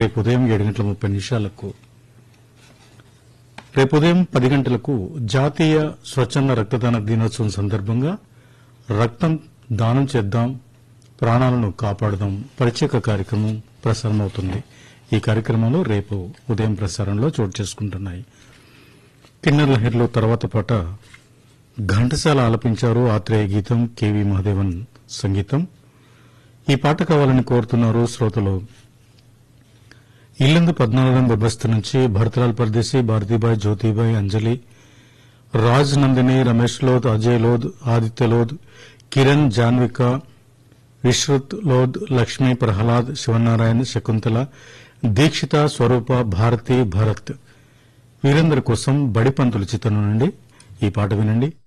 రేపు ఉదయం ఏడు గంటల ముప్పై నిమిషాలకు రేపు ఉదయం పది గంటలకు జాతీయ స్వచ్ఛంద రక్తదాన దినోత్సవం సందర్భంగా రక్తం దానం చేద్దాం ప్రాణాలను కాపాడదాం ప్రత్యేక కార్యక్రమం ప్రసారమవుతుంది ఈ కార్యక్రమంలో రేపు ఉదయం ప్రసారంలో చోటు చేసుకుంటున్నాయి కిన్నర్ లహరిలో తర్వాత పాట ఘంటసాల ఆలపించారు ఆత్రేయ గీతం కెవి మహాదేవన్ సంగీతం ఈ పాట కావాలని కోరుతున్నారు శ్రోతలు ఇల్లందు పద్నాలుగు నంబర్ బస్తు నుంచి భరతలాల్ పర్దేశి భారతీబాయ్ జ్యోతిబాయ్ అంజలి రాజ్ నందిని రమేష్ లోద్ అజయ్ లోద్ ఆదిత్య లోద్ కిరణ్ జాన్విక విశ్రుత్ లోద్ లక్ష్మీ ప్రహ్లాద్ శివనారాయణ శకుంతల దీక్షిత స్వరూప భారతి భరత్ వీరందరి కోసం బడిపంతుల చిత్రం నుండి ఈ పాట వినండి